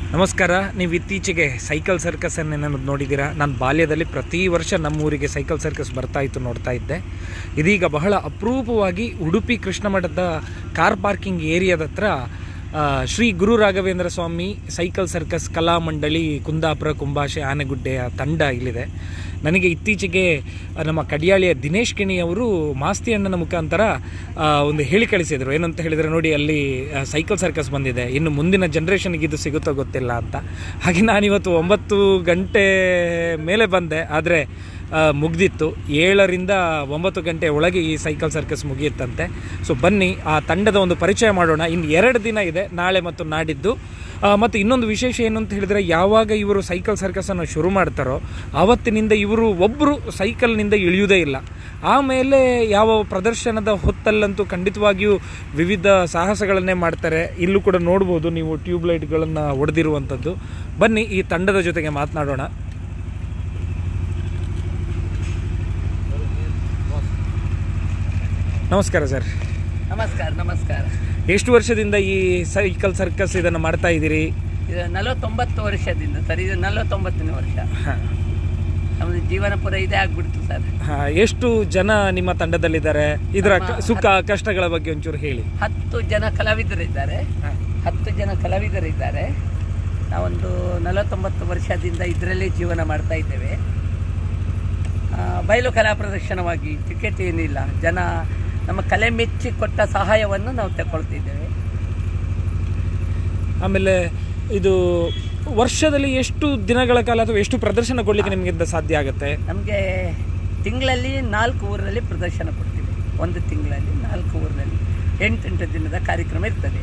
ನಮಸ್ಕಾರ ನೀವು ಇತ್ತೀಚೆಗೆ ಸೈಕಲ್ ಸರ್ಕಸನ್ನು ಏನಾದ್ರು ನೋಡಿದ್ದೀರಾ ನಾನು ಬಾಲ್ಯದಲ್ಲಿ ಪ್ರತಿ ವರ್ಷ ನಮ್ಮೂರಿಗೆ ಸೈಕಲ್ ಸರ್ಕಸ್ ಬರ್ತಾ ಇತ್ತು ನೋಡ್ತಾ ಇದ್ದೆ ಇದೀಗ ಬಹಳ ಅಪರೂಪವಾಗಿ ಉಡುಪಿ ಕೃಷ್ಣ ಮಠದ ಕಾರ್ ಪಾರ್ಕಿಂಗ್ ಏರಿಯಾದ ಹತ್ರ ಆ, ಶ್ರೀ ಗುರು ರಾಘವೇಂದ್ರ ಸ್ವಾಮಿ ಸೈಕಲ್ ಸರ್ಕಸ್ ಕಲಾ ಮಂಡಳಿ ಕುಂದಾಪುರ ಕುಂಬಾಶೆ ಆನೆಗುಡ್ಡೆಯ ತಂಡ ಇಲ್ಲಿದೆ ನನಗೆ ಇತ್ತೀಚೆಗೆ ಆ, ನಮ್ಮ ಕಡಿಯಾಳಿಯ ದಿನೇಶ್ ಕಿಣಿ ಅವರು ಮಾಸ್ತಿ ಅಣ್ಣನ ಮುಖಾಂತರ ಆ, ಒಂದು ಹೇಳಿ ಕಳಿಸಿದರು ಏನಂತ ಹೇಳಿದರೆ ನೋಡಿ ಅಲ್ಲಿ ಆ, ಸೈಕಲ್ ಸರ್ಕಸ್ ಬಂದಿದೆ ಇನ್ನು ಮುಂದಿನ ಜನ್ರೇಷನ್ಗೆ ಇದು ಸಿಗುತ್ತೋ ಗೊತ್ತಿಲ್ಲ ಅಂತ ಹಾಗೆ ನಾನಿವತ್ತು ಒಂಬತ್ತು ಗಂಟೆ ಮೇಲೆ ಬಂದೆ ಆದರೆ ಮುಗ್ದಿತ್ತು ಏಳರಿಂದ ಒಂಬತ್ತು ಗಂಟೆ ಒಳಗೆ ಈ ಸೈಕಲ್ ಸರ್ಕಸ್ ಮುಗಿಯುತ್ತಂತೆ ಸೊ ಬನ್ನಿ ಆ ತಂಡದ ಒಂದು ಪರಿಚಯ ಮಾಡೋಣ ಇನ್ನು ಎರಡು ದಿನ ಇದೆ ನಾಳೆ ಮತ್ತು ನಾಡಿದ್ದು ಆ, ಮತ್ತು ಇನ್ನೊಂದು ವಿಶೇಷ ಏನು ಅಂತ ಹೇಳಿದರೆ ಯಾವಾಗ ಇವರು ಸೈಕಲ್ ಸರ್ಕಸನ್ನು ಶುರು ಮಾಡ್ತಾರೋ ಆವತ್ತಿನಿಂದ ಇವರು ಒಬ್ಬರು ಸೈಕಲ್ನಿಂದ ಇಳಿಯುವುದೇ ಇಲ್ಲ ಆಮೇಲೆ ಯಾವ ಪ್ರದರ್ಶನದ ಹೊತ್ತಲ್ಲಂತೂ ಖಂಡಿತವಾಗಿಯೂ ವಿವಿಧ ಸಾಹಸಗಳನ್ನೇ ಮಾಡ್ತಾರೆ ಇಲ್ಲೂ ಕೂಡ ನೋಡ್ಬೋದು ನೀವು ಟ್ಯೂಬ್ ಲೈಟ್ಗಳನ್ನು ಹೊಡೆದಿರುವಂಥದ್ದು ಬನ್ನಿ ಈ ತಂಡದ ಜೊತೆಗೆ ಮಾತನಾಡೋಣ ನಮಸ್ಕಾರ ಸರ್ ನಮಸ್ಕಾರ ನಮಸ್ಕಾರ ಎಷ್ಟು ವರ್ಷದಿಂದ ಈ ಸೈಕಲ್ ಸರ್ಕಸ್ ಇದನ್ನು ಮಾಡ್ತಾ ಇದ್ದೀರಿ ಇದು ನಲವತ್ತೊಂಬತ್ತು ವರ್ಷದಿಂದ ಸರ್ ಇದು ನಲವತ್ತೊಂಬತ್ತನೇ ವರ್ಷ ಹಾಂ ನಮ್ಮದು ಜೀವನ ಪುರ ಇದೇ ಆಗ್ಬಿಡ್ತು ಸರ್ ಹಾಂ ಎಷ್ಟು ಜನ ನಿಮ್ಮ ತಂಡದಲ್ಲಿದ್ದಾರೆ ಇದರ ಕ- ಸುಖ ಕಷ್ಟಗಳ ಬಗ್ಗೆ ಒಂಚೂರು ಹೇಳಿ ಹತ್ತು ಜನ ಕಲಾವಿದರಿದ್ದಾರೆ ಹತ್ತು ಜನ ಕಲಾವಿದರಿದ್ದಾರೆ ನಾವೊಂದು ನಲವತ್ತೊಂಬತ್ತು ವರ್ಷದಿಂದ ಇದರಲ್ಲೇ ಜೀವನ ಮಾಡ್ತಾ ಇದ್ದೇವೆ ಆ, ಬಯಲು ಕಲಾ ಪ್ರದರ್ಶನವಾಗಿ ಟಿಕೆಟ್ ಏನಿಲ್ಲ ಜನ ನಮ್ಮ ಕಲೆ ಮೆಚ್ಚಿ ಕೊಟ್ಟ ಸಹಾಯವನ್ನು ನಾವು ತಗೊಳ್ತಿದ್ದೇವೆ ಆಮೇಲೆ ಇದು ವರ್ಷದಲ್ಲಿ ಎಷ್ಟು ದಿನಗಳ ಕಾಲ ಅಥವಾ ಎಷ್ಟು ಪ್ರದರ್ಶನ ಕೊಡ್ಲಿಕ್ಕೆ ನಿಮಗಿಂದ ಸಾಧ್ಯ ಆಗುತ್ತೆ ನಮಗೆ ತಿಂಗಳಲ್ಲಿ ನಾಲ್ಕು ಊರಲ್ಲಿ ಪ್ರದರ್ಶನ ಕೊಡ್ತೀವಿ ಒಂದು ತಿಂಗಳಲ್ಲಿ ನಾಲ್ಕು ಊರಿನಲ್ಲಿ ಎಂಟೆಂಟು ದಿನದ ಕಾರ್ಯಕ್ರಮ ಇರ್ತದೆ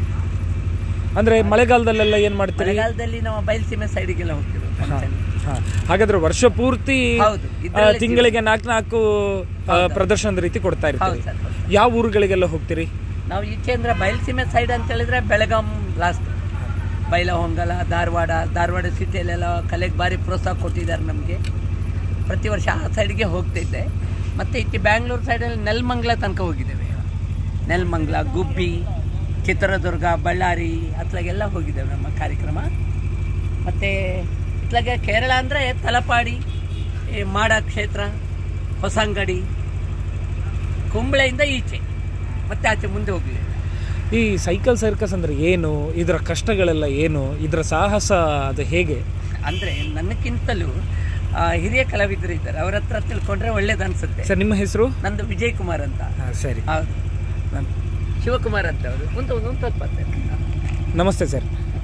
ಅಂದ್ರೆ ಮಳೆಗಾಲದಲ್ಲೆಲ್ಲ ಏನ್ ಮಾಡ್ತೀರಿ ಮಳೆಗಾಲದಲ್ಲಿ ನಾವು ಬಯಲುಸೀಮೆ ಸೈಡಿಗೆಲ್ಲ ಹೋಗ್ತೀವಿ function. ಹಾ. ಹಾಗಾದ್ರೆ ವರ್ಷ ಪೂರ್ತಿ ಹೌದು ಆ, ಇದ್ರಲ್ಲೇ ತಿಂಗಳಿಗೆ ನಾಲ್ಕು ನಾಲ್ಕು ಆ, ಪ್ರದರ್ಶನದ ರೀತಿ ಕೊಡ್ತಾ ಹೌದು ಇರ್ತೀರಿ ಸರ್ ಹೌದು. ಯಾವ ಊರುಗಳಿಗೆಲ್ಲ ಹೋಗ್ತೀರಿ ನಾವು ಈಚೆ ಅಂದ್ರೆ ಬಯಲುಸೀಮೆ ಸೈಡ್ ಅಂತ ಹೇಳಿದ್ರೆ ಬೆಳಗಾಂ ಲಾಸ್ಟ್ ಬೈಲಹೊಂಗಲ ಧಾರವಾಡ ಧಾರವಾಡ ಸಿಟಿಯಲ್ಲೆಲ್ಲ ಕಲೆಗೆ ಭಾರಿ ಪ್ರೋತ್ಸಾಹ ಕೊಟ್ಟಿದ್ದಾರೆ ನಮಗೆ ಪ್ರತಿ ವರ್ಷ ಆ ಸೈಡ್ಗೆ ಹೋಗ್ತಿದ್ದೆ ಮತ್ತು ಇತ್ತಿ ಬ್ಯಾಂಗ್ಳೂರು ಸೈಡಲ್ಲಿ ನೆಲಮಂಗ್ಲ ತನಕ ಹೋಗಿದ್ದೇವೆ ನೆಲಮಂಗ್ಲ ಗುಬ್ಬಿ ಚಿತ್ರದುರ್ಗ ಬಳ್ಳಾರಿ ಅತ್ಲಾಗೆಲ್ಲ ಹೋಗಿದ್ದೇವೆ ನಮ್ಮ ಕಾರ್ಯಕ್ರಮ ಮತ್ತು ಇತ್ಲಾಗೆ ಕೇರಳ ಅಂದರೆ ತಲಪಾಡಿ ಈ ಮಾಡ ಕ್ಷೇತ್ರ ಹೊಸಂಗಡಿ ಕುಂಬಳೆಯಿಂದ ಈಚೆ ಮತ್ತೆ ಆಚೆ ಮುಂದೆ ಹೋಗಲಿಲ್ಲ ಈ ಸೈಕಲ್ ಸರ್ಕಸ್ ಅಂದ್ರೆ ಏನು ಇದರ ಕಷ್ಟಗಳೆಲ್ಲ ಏನು ಇದರ ಸಾಹಸ ಅದು ಹೇಗೆ ಅಂದರೆ ನನಗಿಂತಲೂ ಆ, ಹಿರಿಯ ಕಲಾವಿದರು ಇದ್ದಾರೆ ಅವ್ರ ಹತ್ರ ತಿಳ್ಕೊಂಡ್ರೆ ಒಳ್ಳೇದು ಅನ್ಸುತ್ತೆ ಸರ್ ನಿಮ್ಮ ಹೆಸರು ನಂದು ವಿಜಯ್ ಕುಮಾರ್ ಅಂತ ಸರಿ ಹೌದು ನಾನು ಶಿವಕುಮಾರ್ ಅಂತ ಅವರು ಒಂದು ಒಂದು ಸ್ವಲ್ಪ ನಮಸ್ತೆ ಸರ್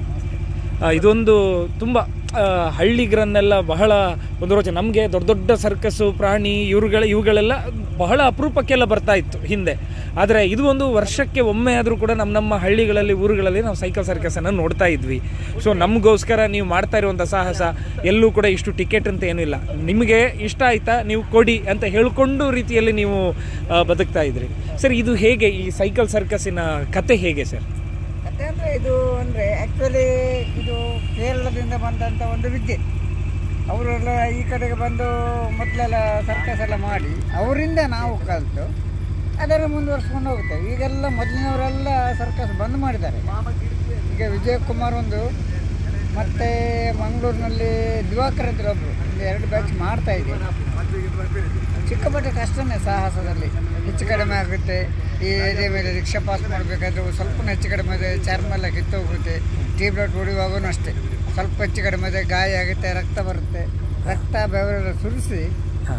ಆ, ಇದೊಂದು ತುಂಬ ಆ, ಹಳ್ಳಿಗರನ್ನೆಲ್ಲ ಬಹಳ ಒಂದು ರೋಚನೆ ನಮಗೆ ದೊಡ್ಡ ದೊಡ್ಡ ಸರ್ಕಸ್ಸು ಪ್ರಾಣಿ ಇವುಗಳ ಇವುಗಳೆಲ್ಲ ಬಹಳ ಅಪರೂಪಕ್ಕೆಲ್ಲ ಬರ್ತಾ ಇತ್ತು ಹಿಂದೆ ಆದರೆ ಇದು ಒಂದು ವರ್ಷಕ್ಕೆ ಒಮ್ಮೆ ಆದರೂ ಕೂಡ ನಮ್ಮ ನಮ್ಮ ಹಳ್ಳಿಗಳಲ್ಲಿ ಊರುಗಳಲ್ಲಿ ನಾವು ಸೈಕಲ್ ಸರ್ಕಸನ್ನು ನೋಡ್ತಾ ಇದ್ವಿ ಸೊ ನಮಗೋಸ್ಕರ ನೀವು ಮಾಡ್ತಾ ಇರುವಂಥ ಸಾಹಸ ಎಲ್ಲೂ ಕೂಡ ಇಷ್ಟು ಟಿಕೆಟ್ ಅಂತ ಏನೂ ಇಲ್ಲ ನಿಮಗೆ ಇಷ್ಟ ಆಯ್ತಾ ನೀವು ಕೊಡಿ ಅಂತ ಹೇಳ್ಕೊಂಡು ರೀತಿಯಲ್ಲಿ ನೀವು ಆ, ಬದುಕ್ತಾ ಇದ್ರಿ ಸರ್ ಇದು ಹೇಗೆ ಈ ಸೈಕಲ್ ಸರ್ಕಸ್ಸಿನ ಕತೆ ಹೇಗೆ ಸರ್ ಕತೆ ಅಂದರೆ ಇದು ಅಂದರೆ ಆ್ಯಕ್ಚುಲಿ ಇದು ಕೇರಳದಿಂದ ಬಂದಂಥ ಒಂದು ವಿದ್ಯೆ ಅವರೆಲ್ಲ ಈ ಕಡೆಗೆ ಬಂದು ಮೊದಲೆಲ್ಲ ಸರ್ಕಸ್ ಎಲ್ಲ ಮಾಡಿ ಅವರಿಂದ ನಾವು ಕಲಿತು ಅದನ್ನು ಮುಂದುವರ್ಸ್ಕೊಂಡು ಹೋಗ್ತೇವೆ ಈಗೆಲ್ಲ ಮೊದಲಿನವರೆಲ್ಲ ಸರ್ಕಸ್ ಬಂದ್ ಮಾಡಿದ್ದಾರೆ ಈಗ ವಿಜಯ್ ಕುಮಾರ್ ಒಂದು ಮತ್ತು ಮಂಗಳೂರಿನಲ್ಲಿ ದಿವಾಕರ್ ಇದ್ರು ಒಬ್ಬರು ಒಂದು ಎರಡು ಬ್ಯಾಚ್ ಮಾಡ್ತಾ ಇದ್ದೀವಿ ಸಿಕ್ಕಾಪಟ್ಟೆ ಕಷ್ಟನೇ ಸಾಹಸದಲ್ಲಿ ಹೆಚ್ಚು ಕಡಿಮೆ ಆಗುತ್ತೆ ಈ ಎದೆ ಮೇಲೆ ರಿಕ್ಷಾ ಪಾಸ್ ಮಾಡಬೇಕಾದ್ರೆ ಸ್ವಲ್ಪ ಹೆಚ್ಚು ಕಡಿಮೆ ಆದರೆ ಚರ್ಮೆಲ್ಲ ಕಿತ್ತೋಗುತ್ತೆ ಟ್ಯೂಬ್ ಲೈಟ್ ಹೊಡೆಯುವಾಗೂ ಅಷ್ಟೇ ಸ್ವಲ್ಪ ಹೆಚ್ಚು ಕಡಿಮೆ ಆದರೆ ಗಾಯ ಆಗುತ್ತೆ ರಕ್ತ ಬರುತ್ತೆ ರಕ್ತ ಬೆವರೆಲ್ಲ ಸುರಿಸಿ ಹಾಂ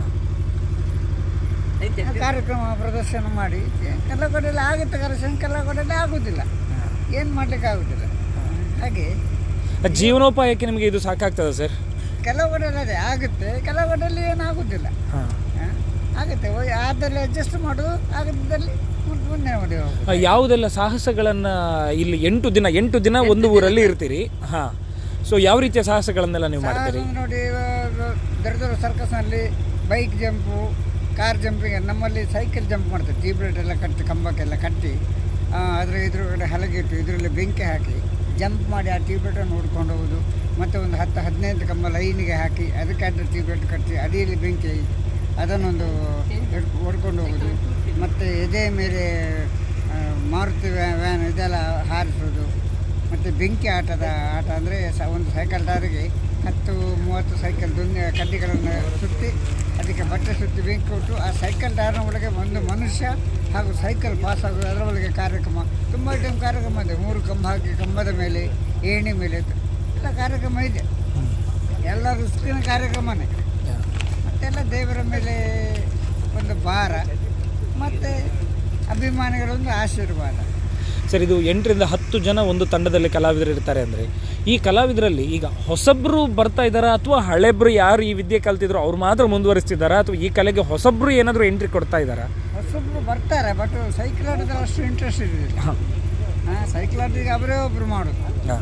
ಕಾರ್ಯಕ್ರಮ ಪ್ರದರ್ಶನ ಮಾಡಿ ಕೆಲವು ಕಡೆಯಲ್ಲಿ ಆಗುತ್ತೆ ಕರೆಕ್ಷನ್ ಕೆಲವು ಕಡೆಯಲ್ಲಿ ಆಗೋದಿಲ್ಲ ಏನು ಮಾಡಲಿಕ್ಕೆ ಆಗೋದಿಲ್ಲ ಹಾಗೆ ಜೀವನೋಪಾಯಕ್ಕೆ ನಿಮಗೆ ಇದು ಸಾಕಾಗ್ತದ ಸರ್ ಕೆಲವು ಕಡೆಯಲ್ಲಿ ಅದೇ ಆಗುತ್ತೆ ಕೆಲವು ಕಡೆಯಲ್ಲಿ ಏನಾಗೋದಿಲ್ಲ ಹಾಂ ಹ? ಆಗುತ್ತೆ ಓ- ಅದರಲ್ಲಿ ಅಡ್ಜಸ್ಟ್ ಮಾಡೋದು ಆಗದಿದ್ದಲ್ಲಿ ಮುಂದೆ ಮುಂದೆ ಮಾಡಿ ಹೋಗೋದು ಯಾವುದೆಲ್ಲ ಸಾಹಸಗಳನ್ನು ಇಲ್ಲಿ ಎಂಟು ದಿನ ಎಂಟು ದಿನ ಒಂದು ಊರಲ್ಲಿ ಇರ್ತೀರಿ ಹಾಂ ಸೊ ಯಾವ ರೀತಿಯ ಸಾಹಸಗಳನ್ನೆಲ್ಲ ನೀವು ಮಾಡ್ತೀರಿ ಸಾಹಸ ನೋಡಿ ಇವಾಗ ದೊಡ್ಡ ದೊಡ್ಡ ಸರ್ಕಸ್ನಲ್ಲಿ ಬೈಕ್ ಜಂಪು ಕಾರ್ ಜಂಪಿಂಗ್ ನಮ್ಮಲ್ಲಿ ಸೈಕಲ್ ಜಂಪ್ ಮಾಡ್ತಾರೆ ಟ್ಯೂಬ್ ಲೈಟ್ ಎಲ್ಲ ಕಟ್ಟಿ ಕಂಬಕ್ಕೆಲ್ಲ ಕಟ್ಟಿ ಆ, ಅದ್ರ ಎದುರುಗಡೆ ಹಲಗಿಟ್ಟು ಇದರಲ್ಲಿ ಬೆಂಕಿ ಹಾಕಿ ಜಂಪ್ ಮಾಡಿ ಆ ಟ್ಯೂಬ್ ಲೈಟನ್ನು ನೋಡ್ಕೊಂಡು ಹೋಗೋದು ಮತ್ತು ಒಂದು ಹತ್ತು ಹದಿನೈದು ಕಂಬ ಲೈನಿಗೆ ಹಾಕಿ ಅದಕ್ಕೆ ಅಡ್ಡ ಟ್ಯೂಬ್ ಲೈಟ್ ಕಟ್ಟಿ ಅಡಿಯಲ್ಲಿ ಬೆಂಕಿ ಅದನ್ನೊಂದು ಹಿಡ್- ಹೊಡ್ಕೊಂಡು ಹೋಗೋದು ಮತ್ತು ಎದೆ ಮೇಲೆ ಆ, ಮಾರುತಿ ವ್ಯಾ- ವ್ಯಾನ್ ಇದೆಲ್ಲ ಹಾರಿಸೋದು ಮತ್ತು ಬೆಂಕಿ ಆಟದ ಆಟ ಅಂದರೆ ಸ ಒಂದು ಸೈಕಲ್ ಟಾರಿಗೆ ಹತ್ತು ಮೂವತ್ತು ಸೈಕಲ್ ದುನ್ನೆ ಕಡ್ಡಿಗಳನ್ನು ಸುತ್ತಿ ಅದಕ್ಕೆ ಬಟ್ಟೆ ಸುತ್ತಿ ಬೆಂಕಿ ಕೊಟ್ಟು ಆ ಸೈಕಲ್ ಟಾರ್ನ ಒಳಗೆ ಒಂದು ಮನುಷ್ಯ ಹಾಗೂ ಸೈಕಲ್ ಪಾಸ್ ಆಗೋದು ಅದರ ಒಳಗೆ ಕಾರ್ಯಕ್ರಮ ತುಂಬ ಟೈಮ್ ಕಾರ್ಯಕ್ರಮ ಇದೆ ಮೂರು ಕಂಬ ಹಾಕಿ ಕಂಬದ ಮೇಲೆ ಏಣಿ ಮೇಲೆ ಎಲ್ಲ ಕಾರ್ಯಕ್ರಮ ಇದೆ ಎಲ್ಲ ರಿಸ್ಕಿನ ಕಾರ್ಯಕ್ರಮನೇ ಮತ್ತೆಲ್ಲ ದೇವರ ಮೇಲೆ ಒಂದು ಭಾರ ಮತ್ತು ಅಭಿಮಾನಿಗಳೊಂದು ಆಶೀರ್ವಾದ ಸರ್ ಇದು ಎಂಟರಿಂದ ಹತ್ತು ಜನ ಒಂದು ತಂಡದಲ್ಲಿ ಕಲಾವಿದರು ಇರ್ತಾರೆ ಅಂದರೆ ಈ ಕಲಾವಿದರಲ್ಲಿ ಈಗ ಹೊಸಬ್ರು ಬರ್ತಾ ಇದ್ದಾರಾ ಅಥವಾ ಹಳೆಬ್ರು ಯಾರು ಈ ವಿದ್ಯೆ ಕಲ್ತಿದ್ರು ಅವ್ರು ಮಾತ್ರ ಮುಂದುವರಿಸ್ತಿದ್ದಾರಾ ಅಥವಾ ಈ ಕಲೆಗೆ ಹೊಸಬ್ರು ಏನಾದರೂ ಎಂಟ್ರಿ ಕೊಡ್ತಾ ಇದ್ದಾರಾ ಹೊಸಬ್ರು ಬರ್ತಾರೆ ಬಟ್ ಸೈಕಲ್ ಆಟೋದಲ್ಲಿ ಅಷ್ಟು ಇಂಟ್ರೆಸ್ಟ್ ಇರೋದಿಲ್ಲ ಹಾಂ ಹಾಂ ಸೈಕಲ್ ಆಟೋಗೆ ಅವರೇ ಒಬ್ಬರು ಮಾಡೋದು ಹಾಂ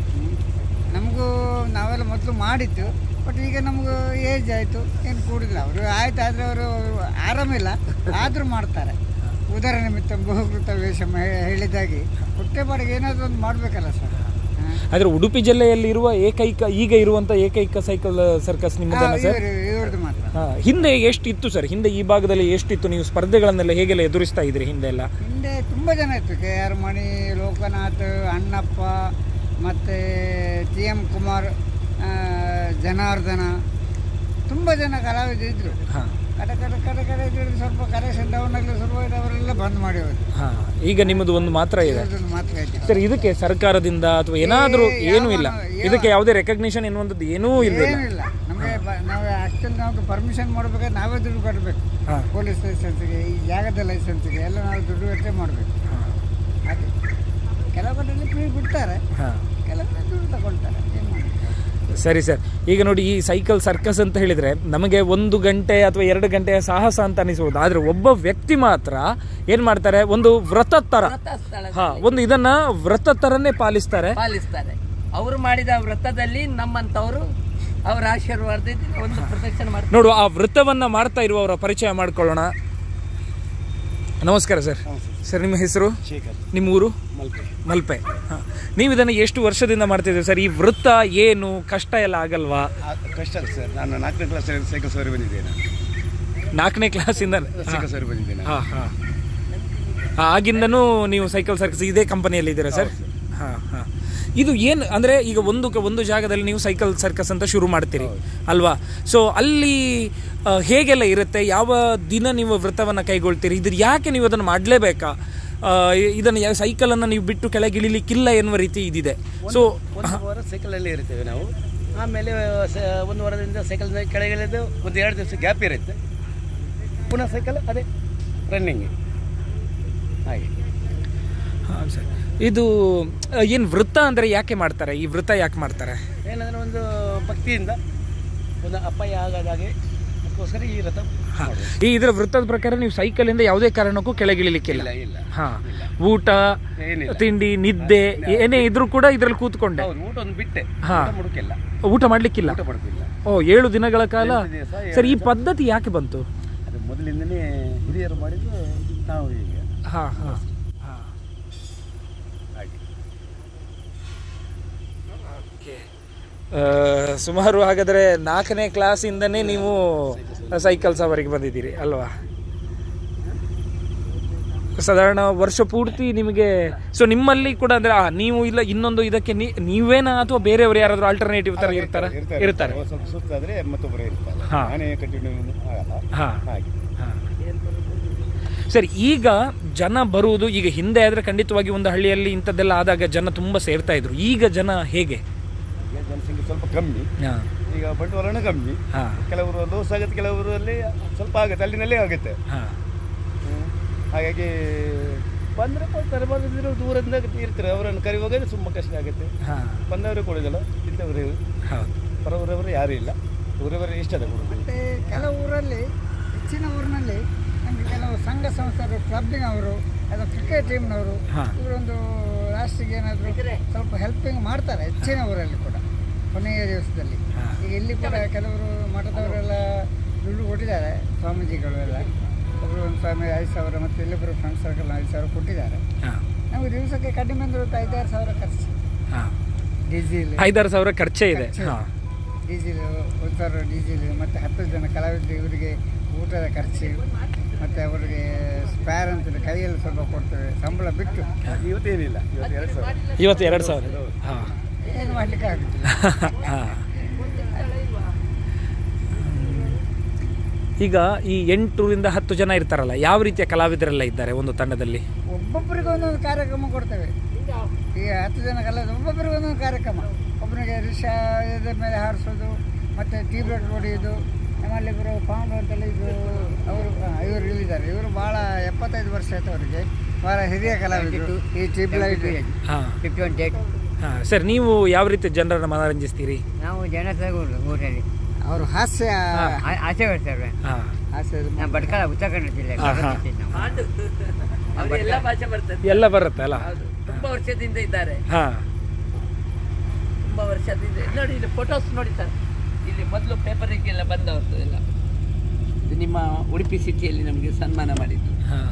ನಮಗೂ ನಾವೆಲ್ಲ ಮೊದಲು ಮಾಡಿದ್ದು ಬಟ್ ಈಗ ನಮಗೂ ಏಜ್ ಆಯಿತು ಏನು ಕೂಡಿಲ್ಲ ಅವರು ಆಯ್ತು ಆದರೆ ಅವರು ಆರಾಮಿಲ್ಲ ಆದರೂ ಮಾಡ್ತಾರೆ ಉದರ ನಿಮಿತ್ತ ಬಹುಕೃತ ವೇಷ ಹೇ- ಹೇಳಿದಾಗೆ ಹೊಟ್ಟೆಪಾಡಿಗೆ ಏನಾದರೂ ಒಂದು ಮಾಡಬೇಕಲ್ಲ ಸರ್ ಹಾಂ ಆದರೆ ಉಡುಪಿ ಜಿಲ್ಲೆಯಲ್ಲಿ ಇರುವ ಏಕೈಕ ಈಗ ಇರುವಂಥ ಏಕೈಕ ಸೈಕಲ್ ಸರ್ಕಸ್ ನಿಮ್ಮದೇನಾ ಸರ್ ಇವರು ಇವ್ರದ್ದು ಮಾತ್ರ ಹಾಂ ಹಿಂದೆ ಎಷ್ಟಿತ್ತು ಸರ್ ಹಿಂದೆ ಈ ಭಾಗದಲ್ಲಿ ಎಷ್ಟಿತ್ತು ನೀವು ಸ್ಪರ್ಧೆಗಳನ್ನೆಲ್ಲ ಹೇಗೆಲ್ಲ ಎದುರಿಸ್ತಾ ಇದ್ರಿ ಹಿಂದೆ ಎಲ್ಲ ಹಿಂದೆ ತುಂಬ ಜನ ಇತ್ತು ಕೆ ಆರ್ ಮಣಿ ಲೋಕನಾಥ್ ಅಣ್ಣಪ್ಪ ಮತ್ತು ಟಿ ಎಮ್ ಕುಮಾರ್ ಆ, ಜನಾರ್ದನ ತುಂಬ ಜನ ಕಲಾವಿದರು ಇದ್ದರು ಹಾಂ ಕಡೆ ಕಡೆ ಕಡೆ ಕಡೆ ಇದ್ರಲ್ಲಿ ಸ್ವಲ್ಪ ಕರೆಕ್ಷನ್ ಡೌನ್ ಆಗಲಿ ಸ್ವಲ್ಪ ಇದು ಅವರೆಲ್ಲ ಬಂದ್ ಮಾಡಿ ಹೋದ್ರು ಹಾಂ ಈಗ ನಿಮ್ಮದು ಒಂದು ಮಾತ್ರ ಇದೆ ಇವ್ರದ್ದು ಮಾತ್ರ ಇದೆ ಸರ್ ಇದಕ್ಕೆ ಸರ್ಕಾರದಿಂದ ಅಥವಾ ಏನಾದರೂ ಏನೂ ಇಲ್ಲ ಇದಕ್ಕೆ ಯಾವುದೇ ರೆಕಗ್ನಿಷನ್ ಎನ್ನುವಂಥದ್ದು ಏನೂ ಇಲ್ಲ ಏನಿಲ್ಲ ನಮಗೆ ಬ- ನಾವು ಆ್ಯಕ್ಚುಲಿ ನಾವು ಪರ್ಮಿಷನ್ ಮಾಡಬೇಕಾದ್ರೆ ನಾವೇ ದುಡ್ಡು ಕಟ್ಟಬೇಕು ಹಾಂ ಪೊಲೀಸ್ ಲೈಸೆನ್ಸಿಗೆ ಈ ಜಾಗದ ಲೈಸೆನ್ಸಿಗೆ ಎಲ್ಲ ನಾವು ದುಡ್ಡು ಕಟ್ಟೆ ಮಾಡಬೇಕು ಹಾಗೆ ಕೆಲವು ಕಡೆಯಲ್ಲಿ ಫ್ರೀ ಬಿಡ್ತಾರೆ ಹಾಂ ಕೆಲವು ಕಡೆ ದುಡ್ಡು ತಗೊಳ್ತಾರೆ ಏನು ಮಾಡಿ ಸರಿ ಸರ್ ಈಗ ನೋಡಿ ಈ ಸೈಕಲ್ ಸರ್ಕಸ್ ಅಂತ ಹೇಳಿದ್ರೆ ನಮಗೆ ಒಂದು ಗಂಟೆ ಅಥವಾ ಎರಡು ಗಂಟೆಯ ಸಾಹಸ ಅಂತ ಅನಿಸಬಹುದು ಆದ್ರೆ ಒಬ್ಬ ವ್ಯಕ್ತಿ ಮಾತ್ರ ಏನ್ ಮಾಡ್ತಾರೆ ಒಂದು ವ್ರತ ತರ ವ್ರತ ಸ್ಥಳ ಹಾ ಒಂದು ಇದನ್ನ ವ್ರತ ತರನೇ ಪಾಲಿಸ್ತಾರೆ ಪಾಲಿಸ್ತಾರೆ ಅವರು ಮಾಡಿದ ವ್ರತದಲ್ಲಿ ನಮ್ಮಂಥವರು ಅವರ ಆಶೀರ್ವಾದದಿಂದ ಒಂದು ಪ್ರದಕ್ಷಿಣೆ ಮಾಡ್ತಾರೆ ನೋಡು ಆ ವೃತ್ತವನ್ನ ಮಾಡ್ತಾ ಇರುವವರ ಪರಿಚಯ ಮಾಡ್ಕೊಳ್ಳೋಣ ನಮಸ್ಕಾರ ಸರ್ ಸರ್ ನಿಮ್ಮ ಹೆಸರು ಶೇಖರ್ ನಿಮ್ಮ ಊರು ಮಲ್ಪೆ ಮಲ್ಪೆ ಹಾಂ ನೀವು ಇದನ್ನು ಎಷ್ಟು ವರ್ಷದಿಂದ ಮಾಡ್ತಿದ್ದೀರಿ ಸರ್ ಈ ವೃತ್ತ ಏನು ಕಷ್ಟ ಎಲ್ಲ ಆಗಲ್ವಾ ಆ, ಕಷ್ಟ ಅಲ್ಲ ಸರ್ ನಾನು ನಾಲ್ಕನೇ ಕ್ಲಾಸ್ ಸೈಕಲ್ ಸವಾರಿ ಬಂದಿದ್ದೇನೆ ನಾಲ್ಕನೇ ಕ್ಲಾಸಿಂದ ಸೈಕಲ್ ಸವಾರಿ ಬಂದಿದ್ದೇನೆ ಹಾಂ ಹಾಂ ಆಗಿಂದನೂ ನೀವು ಸೈಕಲ್ ಸರ್ಕಸ್ ಇದೇ ಕಂಪನಿಯಲ್ಲಿ ಇದ್ದೀರಾ ಸರ್ ಹಾಂ ಹಾಂ ಇದು ಏನು ಅಂದರೆ ಈಗ ಒಂದು ಕ- ಒಂದು ಜಾಗದಲ್ಲಿ ನೀವು ಸೈಕಲ್ ಸರ್ಕಸ್ ಅಂತ ಶುರು ಮಾಡ್ತೀರಿ ಅಲ್ವಾ ಸೊ ಅಲ್ಲಿ ಆ, ಹೇಗೆಲ್ಲ ಇರುತ್ತೆ ಯಾವ ದಿನ ನೀವು ವ್ರತವನ್ನು ಕೈಗೊಳ್ತೀರಿ ಇದು ಯಾಕೆ ನೀವು ಅದನ್ನು ಮಾಡಲೇಬೇಕಾ ಇದನ್ನು ಯಾವ ಸೈಕಲನ್ನು ನೀವು ಬಿಟ್ಟು ಕೆಳಗೆ ಇಳಿಲಿಕ್ಕಿಲ್ಲ ಎನ್ನುವ ರೀತಿ ಇದಿದೆ ಸೊ ಒಂದು ವಾರ ಸೈಕಲಲ್ಲೇ ಇರ್ತೇವೆ ನಾವು ಆಮೇಲೆ ಸ- ಒಂದು ವಾರದಿಂದ ಸೈಕಲ್ ಕೆಳಗಿಳಿದು ಒಂದು ಎರಡು ದಿವಸ ಗ್ಯಾಪ್ ಇರುತ್ತೆ ಪುನಃ ಸೈಕಲ್ ಅದೇ ರನ್ನಿಂಗ್ ಹಾಗೆ ಹಾಂ ಸರ್ ಇದು ಏನು ವೃತ್ತ ಅಂದರೆ ಯಾಕೆ ಮಾಡ್ತಾರೆ ಈ ವೃತ್ತ ಯಾಕೆ ಮಾಡ್ತಾರೆ ಏನಂದ್ರೆ ಒಂದು ಭಕ್ತಿಯಿಂದ ಒಂದು ಅಪಾಯ ಆಗದ ಹಾಗೆ ಅದಕ್ಕೋಸ್ಕರ ಈ ರಥ ಮಾಡೋದು. ಈ ಇದರ ವೃತ್ತದ ಪ್ರಕಾರ ನೀವು ಸೈಕಲಿಂದ ಯಾವುದೇ ಕಾರಣಕ್ಕೂ ಕೆಳಗಿಳಿಲಿಕ್ಕಿಲ್ಲ ಇಲ್ಲ ಇಲ್ಲ ಹಾ ಊಟ ಏನಿಲ್ಲ ತಿಂಡಿ ನಿದ್ದೆ ಏನೇ ಇದ್ರೂ ಕೂಡ ಇದ್ರಲ್ಲಿ ಕೂತ್ಕೊಂಡೆ ಹೌದು ಊಟ ಒಂದು ಬಿಟ್ಟೆ ಹಾ. ಊಟ ಮುಡುಕಿಲ್ಲ ಊಟ ಮಾಡ್ಲಿಕ್ಕಿಲ್ಲ ಊಟ ಮಾಡುತ್ತಿಲ್ಲ ಓ ಏಳು ದಿನಗಳ ಕಾಲ ಏಳು ದಿವಸ, ಏಳು ಸರ್ ಈ ಪದ್ಧತಿ ಯಾಕೆ ಬಂತು ಅದು ಮೊದಲಿಂದನೇ ಹಿರಿಯರು ಮಾಡಿದ್ದು ನಾವು ಈಗ ಹಾ ಹಾ ಹಾಗೆ ಸುಮಾರು ಹಾಗಾದ್ರೆ ನಾಲ್ಕನೇ ಕ್ಲಾಸಿಂದನೇ ನೀವು ಸೈಕಲ್ ಸವಾರಿಗೆ ಬಂದಿದ್ದೀರಿ ಅಲ್ವಾ ಸಾಧಾರಣ ವರ್ಷ ಪೂರ್ತಿ ನಿಮಗೆ ಸೊ ನಿಮ್ಮಲ್ಲಿ ಕೂಡ ಅಂದ್ರೆ ಆ, ನೀವು ಇಲ್ಲ ಇನ್ನೊಂದು ಇದಕ್ಕೆ ನೀ- ನೀವೇನಾ ಅಥವಾ ಬೇರೆಯವರು ಯಾರಾದ್ರೂ ಆಲ್ಟರ್ನೇಟಿವ್ ತರ ಇರ್ತಾರ ಇರ್ತಾರೆ ಅವ್ರು ಸ್ವಲ್ಪ ಸುತ್ತಾದ್ರೆ ಮತ್ತೊಬ್ಬರು ಇರ್ತಾರೆ ಹಾ. ನಾನೇ ಕಂಟಿನ್ಯೂ ಆಗಲ್ಲ ಹಾ ಹಾಗೆ ಹಾ. ಸರಿ ಈಗ ಜನ ಬರುವುದು ಈಗ ಹಿಂದೆ ಆದ್ರೆ ಖಂಡಿತವಾಗಿ ಒಂದು ಹಳ್ಳಿಯಲ್ಲಿ ಇಂಥದ್ದೆಲ್ಲ ಆದಾಗ ಜನ ತುಂಬಾ ಸೇರ್ತಾ ಇದ್ರು ಈಗ ಜನ ಹೇಗೆ ಈಗ ಜನಸಂಖ್ಯೆ ಸ್ವಲ್ಪ ಕಮ್ಮಿ ಹಾ ಈಗ ಬಂಡವಾಳನೂ ಕಮ್ಮಿ ಹಾ ಕೆಲವರು ಲೋಸ್ ಆಗುತ್ತೆ ಕೆಲವರು ಅಲ್ಲಿ ಸ್ವಲ್ಪ ಆಗುತ್ತೆ ಅಲ್ಲಿನಲ್ಲೇ ಆಗುತ್ತೆ ಹಾ ಹ್ಮ್. ಹಾಗಾಗಿ ಬಂದರೆ ಬರ್ತಾರೆ ಬಂದಿದ್ರು ದೂರದಿಂದ ಇರ್ತಾರೆ ಅವರನ್ನು ಕರೆಯುವಾಗ ತುಂಬ ಕಷ್ಟ ಆಗುತ್ತೆ ಹಾ ಬಂದವರು ಕೊಡೋದಿಲ್ಲ ಇದ್ದವರು ಹೌದು ಹೊರವರವರು ಯಾರೂ ಇಲ್ಲ ಊರವರು ಇಷ್ಟದ ಕೊಡೋದು ಮತ್ತು ಕೆಲವು ಊರಲ್ಲಿ ಹೆಚ್ಚಿನ ಊರಿನಲ್ಲಿ ನಮಗೆ ಕೆಲವು ಸಂಘ ಸಂಸ್ಥೆಗಳು ಕ್ಲಬ್ಬಿನವರು ಅಥವಾ ಕ್ರಿಕೆಟ್ ಟೀಮ್ನವರು ಹಾ. ಇವರೊಂದು ಲಾಸ್ಟಿಗೆ ಏನಾದರೂ ಸ್ವಲ್ಪ ಹೆಲ್ಪಿಂಗ್ ಮಾಡ್ತಾರೆ ಹೆಚ್ಚಿನ ಊರಲ್ಲಿ ಕೂಡ ಕೊನೆಯ ದಿವಸದಲ್ಲಿ ಹಾ. ಈಗ ಇಲ್ಲಿ ಕೂಡ ಕೆಲವರು ಮಠದವರೆಲ್ಲ ದುಡ್ಡು ಕೊಟ್ಟಿದ್ದಾರೆ ಸ್ವಾಮೀಜಿಗಳು ಎಲ್ಲ ಒಬ್ಬರು ಒಂದು ಸ್ವಾಮಿ ಐದು ಸಾವಿರ ಮತ್ತು ಇಲ್ಲಿಬ್ಬರು ಫ್ರೆಂಡ್ ಸರ್ಕಲ್ ಐದು ಸಾವಿರ ಕೊಟ್ಟಿದ್ದಾರೆ ಹಾ ನಮಗೆ ದಿವಸಕ್ಕೆ ಕಡಿಮೆ ಅಂದ್ರೆ ಒಂದು ಐದಾರು ಸಾವಿರ ಖರ್ಚು ಹಾ ಡೀಸೆಲ್ ಐದಾರು ಸಾವಿರ ಖರ್ಚೇ ಇದೆ ಖರ್ಚು. ಹಾ ಡೀಸೆಲ್ ಒಂದು ಸಾವಿರ ಡೀಸೆಲ್ ಮತ್ತು ಹತ್ತು ಜನ ಕಲಾವಿದರು ಇವರಿಗೆ ಊಟದ ಖರ್ಚು ಮತ್ತು ಅವರಿಗೆ ಸ್ಪೇರ್ ಅಂತ ಕೈಯಲ್ಲಿ ಸ್ವಲ್ಪ ಕೊಡ್ತೇವೆ ಸಂಬಳ ಬಿಟ್ಟು ಇವತ್ತೇನಿಲ್ಲ ಇವತ್ತು ಎರಡು ಸಾವಿರ ಇವತ್ತು ಎರಡು ಸಾವಿರ ಹಾಂ ಏನು ಮಾಡಲಿಕ್ಕೆ ಆಗುತ್ತಿಲ್ಲ ಹಾಂ ಈಗ ಈ ಎಂಟರಿಂದ ಹತ್ತು ಜನ ಇರ್ತಾರಲ್ಲ ಯಾವ ರೀತಿಯ ಕಲಾವಿದರೆಲ್ಲ ಇದ್ದಾರೆ ಒಂದು ತಂಡದಲ್ಲಿ ಒಬ್ಬೊಬ್ಬರಿಗೆ ಒಂದೊಂದು ಕಾರ್ಯಕ್ರಮ ಕೊಡ್ತೇವೆ ಈಗ ಹತ್ತು ಜನ ಕಲ ಒಬ್ಬೊಬ್ಬರಿಗೆ ಒಂದೊಂದು ಕಾರ್ಯಕ್ರಮ ಒಬ್ಬನಿಗೆ ರಿಕ್ಷಾ ಇದ್ರ ಮೇಲೆ ಹಾರಿಸೋದು ಮತ್ತು ಟ್ಯೂಬ್ಲೈಟ್ ಹೊಡೆಯೋದು ನಮ್ಮಲ್ಲಿ ಇಬ್ಬರು ಪಾಂಡು ಅಂತೆಲ್ಲ ಇದು ಅವರು ಇವರು ಇಲ್ಲಿದ್ದಾರೆ ಇವರು ಭಾಳ ಎಪ್ಪತ್ತೈದು ವರ್ಷ ಆಯ್ತು ಅವರಿಗೆ ಭಾಳ ಹಿರಿಯ ಕಲಾವಿದರು ಈ ಟ್ಯೂಬ್ಲೈಟ್ ಹಾಂ ಫಿಫ್ಟಿ ಒನ್ ಡೇಟ್ ಹಾಂ ಸರ್ ನೀವು ಯಾವ ರೀತಿ ಜನರನ್ನು ಮನರಂಜಿಸ್ತೀರಿ ನಾವು ಜನ ತಗೊಂಡು ಊರಲ್ಲಿ ಅವರು ಹಾಸ್ಯ ಆಸೆ ಬರ್ತಾರೆ ಹಾಂ ಹಾಸ್ಯ ಭಟ್ಕಳ ಉತ್ತರ ಕನ್ನಡ ಜಿಲ್ಲೆ ಹಾ, ಹಾ. ಹಾಡು ಅವ್ರಿಗೆ ಎಲ್ಲ ಭಾಷೆ ಬರ್ತದೆ ಎಲ್ಲ ಬರುತ್ತೆ ಅಲ್ಲ ಹೌದು ತುಂಬಾ ವರ್ಷದಿಂದ ಇದ್ದಾರೆ ಹಾಂ ತುಂಬಾ ವರ್ಷದಿಂದ ನೋಡಿ ಇಲ್ಲಿ ಫೋಟೋಸ್ ನೋಡಿ ಸರ್ ಇಲ್ಲಿ ಮೊದಲು ಪೇಪರಿಗೆಲ್ಲ ಬಂದವ್ರದ್ದು ಎಲ್ಲ ಇದು ನಿಮ್ಮ ಉಡುಪಿ ಸಿಟಿಯಲ್ಲಿ ನಮಗೆ ಸನ್ಮಾನ ಮಾಡಿದ್ದು ಹಾಂ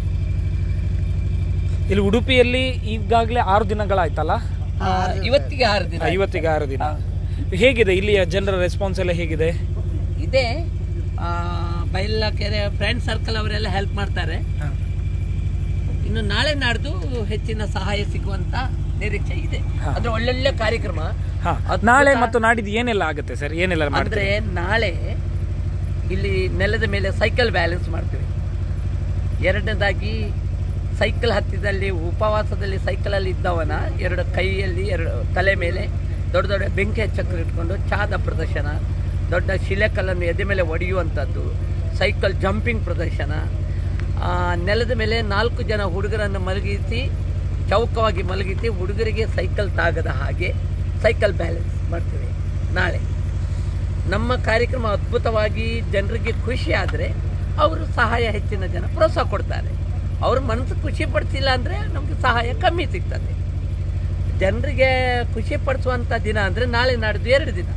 ಇಲ್ಲಿ ಉಡುಪಿಯಲ್ಲಿ ಈಗಾಗಲೇ ಆರು ದಿನಗಳಾಯ್ತಲ್ಲ ಆ, ಇವತ್ತಿಗೆ ಆರು ದಿನ ಇವತ್ತಿಗೆ ಆರು ದಿನ ಹೇಗಿದೆ ಇಲ್ಲಿಯ ಜನರ ರೆಸ್ಪಾನ್ಸ್ ಎಲ್ಲ ಹೇಗಿದೆ ಇದೆ ಆ, ಬೈಲಕೆರೆ ಫ್ರೆಂಡ್ ಸರ್ಕಲ್ ಅವರೆಲ್ಲ ಹೆಲ್ಪ್ ಮಾಡ್ತಾರೆ ಹಾಂ ಇನ್ನು ನಾಳೆ ನಾಡ್ದು ಹೆಚ್ಚಿನ ಸಹಾಯ ಸಿಗುವಂತ ನಿರೀಕ್ಷೆ ಇದೆ ಹಾ. ಅಂದ್ರೆ ಒಳ್ಳೊಳ್ಳೆ ಕಾರ್ಯಕ್ರಮ ಹಾಂ ಅದ್ಭುತ. ನಾಳೆ ಮತ್ತು ನಾಡಿದ್ದು ಏನೆಲ್ಲ ಆಗುತ್ತೆ ಸರ್ ಏನೆಲ್ಲ ಅಂದ್ರೆ ಮಾಡ್ತೀರಿ ನಾಳೆ ಇಲ್ಲಿ ನೆಲದ ಮೇಲೆ ಸೈಕಲ್ ಬ್ಯಾಲೆನ್ಸ್ ಮಾಡ್ತೀವಿ ಎರಡನೇದಾಗಿ ಸೈಕಲ್ ಹತ್ತಿದಲ್ಲಿ ಉಪವಾಸದಲ್ಲಿ ಸೈಕಲಲ್ಲಿ ಇದ್ದವನ ಎರಡು ಕೈಯಲ್ಲಿ ಎರಡು ತಲೆ ಮೇಲೆ ದೊಡ್ಡ ದೊಡ್ಡ ಬೆಂಕಿ ಚಕ್ರ ಇಟ್ಕೊಂಡು ಚಾದ ಪ್ರದರ್ಶನ ದೊಡ್ಡ ಶಿಲೆಕಲ್ಲನ್ನು ಎದೆ ಮೇಲೆ ಒಡೆಯುವಂಥದ್ದು ಸೈಕಲ್ ಜಂಪಿಂಗ್ ಪ್ರದರ್ಶನ ಆ, ನೆಲದ ಮೇಲೆ ನಾಲ್ಕು ಜನ ಹುಡುಗರನ್ನು ಮಲಗಿಸಿ ಚೌಕವಾಗಿ ಮಲಗಿಸಿ ಹುಡುಗರಿಗೆ ಸೈಕಲ್ ತಾಗದ ಹಾಗೆ ಸೈಕಲ್ ಬ್ಯಾಲೆನ್ಸ್ ಮಾಡ್ತೀವಿ ನಾಳೆ ನಮ್ಮ ಕಾರ್ಯಕ್ರಮ ಅದ್ಭುತವಾಗಿ ಜನರಿಗೆ ಖುಷಿ ಆದರೆ ಅವರು ಸಹಾಯ ಹೆಚ್ಚಿನ ಜನ ಪ್ರೋತ್ಸಾಹ ಕೊಡ್ತಾರೆ ಅವ್ರ ಮನಸ್ಸು ಖುಷಿ ಪಡಿಸಿಲ್ಲ ಅಂದರೆ ನಮಗೆ ಸಹಾಯ ಕಮ್ಮಿ ಸಿಗ್ತದೆ ಜನರಿಗೆ ಖುಷಿ ಪಡಿಸುವಂಥ ದಿನ ಅಂದರೆ ನಾಳೆ ನಾಡ್ದು ಎರಡು ದಿನ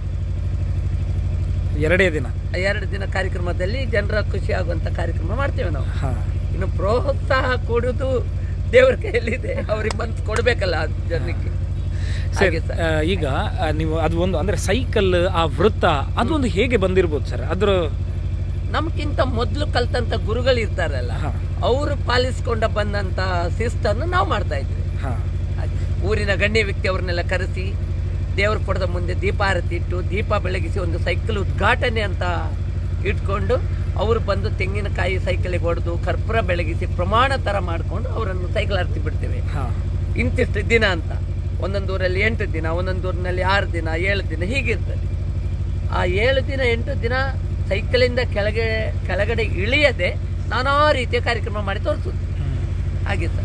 ಎರಡೇ ದಿನ ಎರಡು ದಿನ ಕಾರ್ಯಕ್ರಮದಲ್ಲಿ ಜನರ ಖುಷಿ ಆಗುವಂಥ ಕಾರ್ಯಕ್ರಮ ಮಾಡ್ತೇವೆ ನಾವು ಹಾಂ ಇನ್ನು ಪ್ರೋತ್ಸಾಹ ಕೊಡೋದು ದೇವರ ಕೈಯಲ್ಲಿದೆ ಅವ್ರಿಗೆ ಮನ್ಸು ಕೊಡಬೇಕಲ್ಲ ಜನಕ್ಕೆ ಸರಿ ಹಾಗೆ ಸರ್ ಆ, ಈಗ ಆ, ನೀವು ಅದು ಒಂದು ಅಂದ್ರೆ ಸೈಕಲ್ ಆ ವೃತ್ತ ಅದೊಂದು ಹೇಗೆ ಬಂದಿರ್ಬೋದು ಸರ್ ಅದ್ರ ನಮ್ಗಿಂತ ಮೊದಲು ಕಲ್ತಂತ ಗುರುಗಳು ಇರ್ತಾರಲ್ಲ ಹಾ. ಅವರು ಪಾಲಿಸ್ಕೊಂಡ ಬಂದಂತ ಶಿಸ್ತನ್ನು ನಾವು ಮಾಡ್ತಾ ಇದ್ವಿ ಹಾಂ ಹಾಗೆ. ಊರಿನ ಗಣ್ಯ ವ್ಯಕ್ತಿ ಅವ್ರನ್ನೆಲ್ಲ ಕರೆಸಿ ದೇವ್ರ ಪಡೆದ ಮುಂದೆ ದೀಪಾರತಿ ಇಟ್ಟು ದೀಪ ಬೆಳಗಿಸಿ ಒಂದು ಸೈಕಲ್ ಉದ್ಘಾಟನೆ ಅಂತ ಇಟ್ಕೊಂಡು ಅವರು ಬಂದು ತೆಂಗಿನಕಾಯಿ ಸೈಕಲಿಗೆ ಹೊಡೆದು ಕರ್ಪೂರ ಬೆಳಗಿಸಿ ಪ್ರಮಾಣ ಥರ ಮಾಡಿಕೊಂಡು ಅವರನ್ನು ಸೈಕಲ್ ಹರ್ತಿ ಬಿಡ್ತೇವೆ ಹಾಂ ಇಂತಿಷ್ಟು ದಿನ ಅಂತ ಒಂದೊಂದು ಊರಲ್ಲಿ ಎಂಟು ದಿನ ಒಂದೊಂದು ಊರಿನಲ್ಲಿ ಆರು ದಿನ ಏಳು ದಿನ ಹೀಗಿರ್ತದೆ ಆ ಏಳು ದಿನ ಎಂಟು ದಿನ ಸೈಕಲಿಂದ ಕೆಳಗೆ ಕೆಳಗಡೆ ಇಳಿಯದೆ ನಾನಾ ರೀತಿಯ ಕಾರ್ಯಕ್ರಮ ಮಾಡಿ ತೋರಿಸೋದು ಹಾಗೆ ಸರ್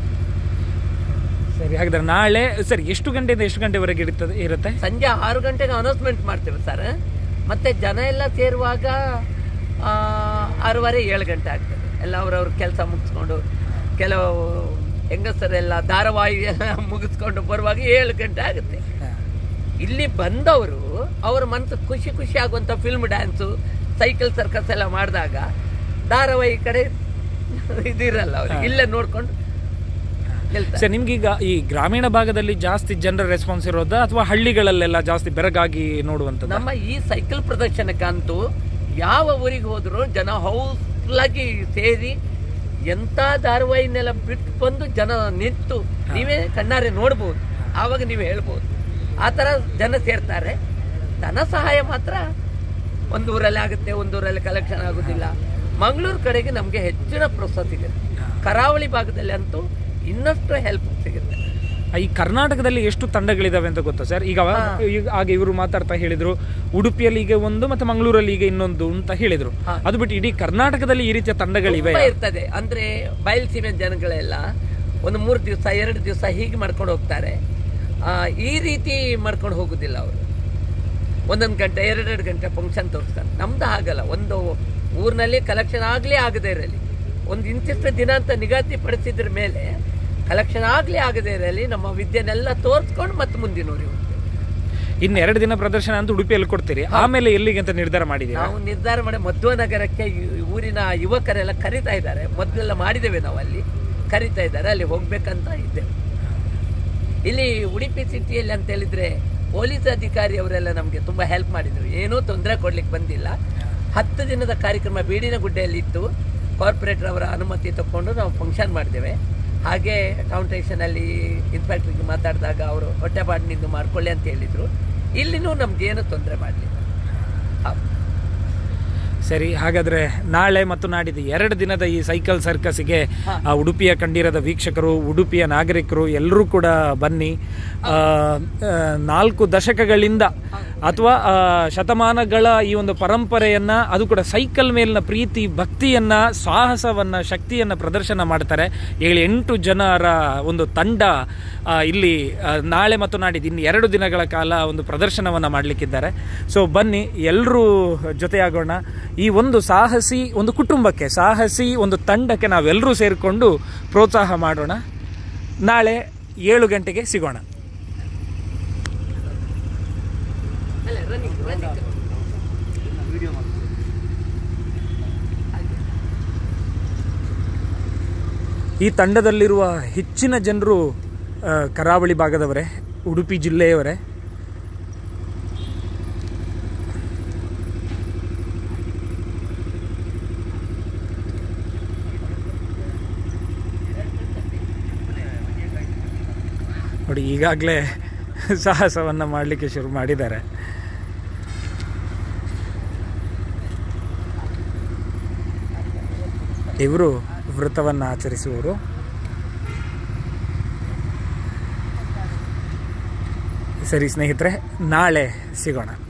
ಸರಿ ಹಾಗಾದ್ರೆ ನಾಳೆ ಸರ್ ಎಷ್ಟು ಗಂಟೆಯಿಂದ ಎಷ್ಟು ಗಂಟೆವರೆಗೆ ಇರ್ತದೆ ಇರುತ್ತೆ ಸಂಜೆ ಆರು ಗಂಟೆಗೆ ಅನೌನ್ಸ್ಮೆಂಟ್ ಮಾಡ್ತೇವೆ ಸರ್ ಮತ್ತೆ ಜನ ಎಲ್ಲ ಸೇರುವಾಗ ಆ, ಆರೂವರೆ ಏಳು ಗಂಟೆ ಆಗ್ತದೆ ಎಲ್ಲ ಅವ್ರವ್ರ ಕೆಲಸ ಮುಗಿಸ್ಕೊಂಡು ಕೆಲವು ಹೆಂಗಸರೆಲ್ಲ ಧಾರಾವಾಹಿ ಎಲ್ಲ ಮುಗಿಸ್ಕೊಂಡು ಬರುವಾಗ ಏಳು ಗಂಟೆ ಆಗುತ್ತೆ ಇಲ್ಲಿ ಬಂದವರು ಅವ್ರ ಮನಸ್ಸು ಖುಷಿ ಖುಷಿ ಆಗುವಂಥ ಫಿಲ್ಮ್ ಡ್ಯಾನ್ಸು ಸೈಕಲ್ ಸರ್ಕಸ್ ಎಲ್ಲ ಮಾಡಿದಾಗ ಧಾರಾವಾಹಿ ಕಡೆ ಇದಿರಲ್ಲ ಅವ್ರಿಗೆ ಇಲ್ಲೇ ನೋಡ್ಕೊಂಡು ಗೆಲ್ತಾರೆ ಸರ್ ನಿಮ್ಗೀಗ ಈ ಗ್ರಾಮೀಣ ಭಾಗದಲ್ಲಿ ಜಾಸ್ತಿ ಜನರ ರೆಸ್ಪಾನ್ಸ್ ಇರೋದಾ ಅಥವಾ ಹಳ್ಳಿಗಳಲ್ಲೆಲ್ಲ ಜಾಸ್ತಿ ಬೆರಗಾಗಿ ನೋಡುವಂಥದ್ದು ನಮ್ಮ ಈ ಸೈಕಲ್ ಪ್ರದರ್ಶನಕ್ಕಂತೂ ಯಾವ ಊರಿಗೆ ಹೋದ್ರು ಜನ ಹೌಸ್ಫುಲ್ಲಾಗಿ ಸೇರಿ ಎಂಥ ಧಾರಾವಾಹಿನೆಲ್ಲ ಬಿಟ್ಟು ಬಂದು ಜನ ನಿಂತು ನೀವೇ ಕಣ್ಣಾರೆ ನೋಡ್ಬೋದು ಆವಾಗ ನೀವು ಹೇಳ್ಬೋದು ಆ ಥರ ಜನ ಸೇರ್ತಾರೆ ಧನ ಸಹಾಯ ಮಾತ್ರ ಒಂದು ಊರಲ್ಲಿ ಆಗುತ್ತೆ ಒಂದು ಊರಲ್ಲಿ ಕಲೆಕ್ಷನ್ ಆಗೋದಿಲ್ಲ ಮಂಗಳೂರು ಕಡೆಗೆ ನಮಗೆ ಹೆಚ್ಚಿನ ಪ್ರೋತ್ಸಾಹ ಸಿಗುತ್ತೆ ಕರಾವಳಿ ಭಾಗದಲ್ಲಿ ಅಂತೂ ಇನ್ನಷ್ಟು ಹೆಲ್ಪ್ ಸಿಗುತ್ತೆ ಈ ಕರ್ನಾಟಕದಲ್ಲಿ ಎಷ್ಟು ತಂಡಗಳಿದಾವೆ ಅಂತ ಗೊತ್ತಾ ಸರ್ ಈಗ ಈಗ ಆಗ ಇವರು ಮಾತಾಡ್ತಾ ಹೇಳಿದ್ರು ಉಡುಪಿಯಲ್ಲಿ ಈಗ ಒಂದು ಮತ್ತೆ ಮಂಗಳೂರಲ್ಲಿ ಈಗ ಇನ್ನೊಂದು ಅಂತ ಹೇಳಿದ್ರು ಹಾ. ಅದು ಬಿಟ್ಟು ಇಡೀ ಕರ್ನಾಟಕದಲ್ಲಿ ಈ ರೀತಿಯ ತಂಡಗಳಿವೆ ತುಂಬಾ ಇರ್ತದೆ ಅಂದ್ರೆ ಬಯಲ್ಸೀಮೆ ಜನಗಳೆಲ್ಲ ಒಂದು ಮೂರು ದಿವಸ ಎರಡು ದಿವಸ ಹೀಗೆ ಮಾಡ್ಕೊಂಡು ಹೋಗ್ತಾರೆ ಆ, ಈ ರೀತಿ ಮಾಡ್ಕೊಂಡು ಹೋಗುದಿಲ್ಲ ಅವರು ಒಂದೊಂದು ಗಂಟೆ ಎರಡೆರಡು ಗಂಟೆ ಫಂಕ್ಷನ್ ತೋರಿಸ್ತಾರೆ ನಮ್ದು ಹಾಗಲ್ಲ ಒಂದು ಊರಿನಲ್ಲಿ ಕಲೆಕ್ಷನ್ ಆಗಲೇ ಆಗದೇ ಇರಲಿ ಒಂದು ಇಂತಿಷ್ಟು ದಿನ ಅಂತ ನಿಗದಿ ಪಡಿಸಿದ್ರ ಮೇಲೆ ಕಲೆಕ್ಷನ್ ಆಗಲೇ ಆಗದೇ ಇರಲಿ ನಮ್ಮ ವಿದ್ಯೆನೆಲ್ಲ ತೋರಿಸ್ಕೊಂಡು ಮತ್ತೆ ಮುಂದಿನವ್ರಿಗೆ ಹೋಗ್ತೇವೆ ಇನ್ನು ಎರಡು ದಿನ ಪ್ರದರ್ಶನ ಅಂತ ಉಡುಪಿಯಲ್ಲಿ ಕೊಡ್ತೀರಿ ಆಮೇಲೆ ಎಲ್ಲಿಗೆ ಅಂತ ನಿರ್ಧಾರ ಮಾಡಿದ್ದೀರಾ ನಾವು ನಿರ್ಧಾರ ಮಾಡಿ ಮಧ್ವ ನಗರಕ್ಕೆ ಈ ಊರಿನ ಯುವಕರೆಲ್ಲ ಕರೀತಾ ಇದ್ದಾರೆ ಮೊದಲೆಲ್ಲ ಮಾಡಿದ್ದೇವೆ ನಾವು ಅಲ್ಲಿ ಕರೀತಾ ಇದ್ದಾರೆ ಅಲ್ಲಿ ಹೋಗ್ಬೇಕಂತ ಇದ್ದೇವೆ ಇಲ್ಲಿ ಉಡುಪಿ ಸಿಟಿಯಲ್ಲಿ ಅಂತ ಹೇಳಿದ್ರೆ ಪೊಲೀಸ್ ಅಧಿಕಾರಿ ಅವರೆಲ್ಲ ನಮಗೆ ತುಂಬಾ ಹೆಲ್ಪ್ ಮಾಡಿದ್ರು ಏನೂ ತೊಂದರೆ ಕೊಡ್ಲಿಕ್ಕೆ ಬಂದಿಲ್ಲ ಹತ್ತು ದಿನದ ಕಾರ್ಯಕ್ರಮ ಬೀಡಿನ ಗುಡ್ಡೆಯಲ್ಲಿ ಇತ್ತು ಕಾರ್ಪೊರೇಟರ್ ಅವರ ಅನುಮತಿ ತಗೊಂಡು ನಾವು ಫಂಕ್ಷನ್ ಮಾಡಿದ್ದೇವೆ ಹಾಗೆ ಟೌನ್ ಸ್ಟೇಷನಲ್ಲಿ ಇನ್ಸ್ಪೆಕ್ಟ್ರಿಗೆ ಮಾತಾಡಿದಾಗ ಅವರು ಹೊಟ್ಟೆಪಾಡಿನಿಂದ ಮಾಡ್ಕೊಳ್ಳಿ ಅಂತ ಹೇಳಿದರು ಇಲ್ಲಿನೂ ನಮ್ಗೇನು ತೊಂದರೆ ಮಾಡಲಿಲ್ಲ ಸರಿ ಹಾಗಾದ್ರೆ ನಾಳೆ ಮತ್ತು ನಾಡಿದ್ದು ಎರಡು ದಿನದ ಈ ಸೈಕಲ್ ಸರ್ಕಸ್ಗೆ ಆ ಉಡುಪಿಯ ಕಂಡಿರದ ವೀಕ್ಷಕರು ಉಡುಪಿಯ ನಾಗರಿಕರು ಎಲ್ಲರೂ ಕೂಡ ಬನ್ನಿ ಆ, ಆ, ನಾಲ್ಕು ದಶಕಗಳಿಂದ ಅಥವಾ ಆ, ಶತಮಾನಗಳ ಈ ಒಂದು ಪರಂಪರೆಯನ್ನ ಅದು ಕೂಡ ಸೈಕಲ್ ಮೇಲಿನ ಪ್ರೀತಿ ಭಕ್ತಿಯನ್ನ ಸಾಹಸವನ್ನ ಶಕ್ತಿಯನ್ನ ಪ್ರದರ್ಶನ ಮಾಡ್ತಾರೆ ಏಳು ಎಂಟು ಜನರ ಒಂದು ತಂಡ ಆ, ಇಲ್ಲಿ ಆ, ನಾಳೆ ಮತ್ತು ನಾಡಿದ್ದು ಇನ್ನು ಎರಡು ದಿನಗಳ ಕಾಲ ಒಂದು ಪ್ರದರ್ಶನವನ್ನು ಮಾಡಲಿಕ್ಕಿದ್ದಾರೆ ಸೊ ಬನ್ನಿ ಎಲ್ಲರೂ ಜೊತೆಯಾಗೋಣ ಈ ಒಂದು ಸಾಹಸಿ ಒಂದು ಕುಟುಂಬಕ್ಕೆ ಸಾಹಸಿ ಒಂದು ತಂಡಕ್ಕೆ ನಾವೆಲ್ಲರೂ ಸೇರಿಕೊಂಡು ಪ್ರೋತ್ಸಾಹ ಮಾಡೋಣ ನಾಳೆ ಏಳು ಗಂಟೆಗೆ ಸಿಗೋಣ ಈ ತಂಡದಲ್ಲಿರುವ ಹೆಚ್ಚಿನ ಜನರು ಆ, ಕರಾವಳಿ ಭಾಗದವರೇ ಉಡುಪಿ ಜಿಲ್ಲೆಯವರೇ ನೋಡಿ ಈಗಾಗಲೇ ಸಾಹಸವನ್ನು ಮಾಡಲಿಕ್ಕೆ ಶುರು ಮಾಡಿದ್ದಾರೆ ಇವರು ವೃತ್ತವನ್ನು ಆಚರಿಸುವವರು ಸರಿ ಸ್ನೇಹಿತರೆ ನಾಳೆ ಸಿಗೋಣ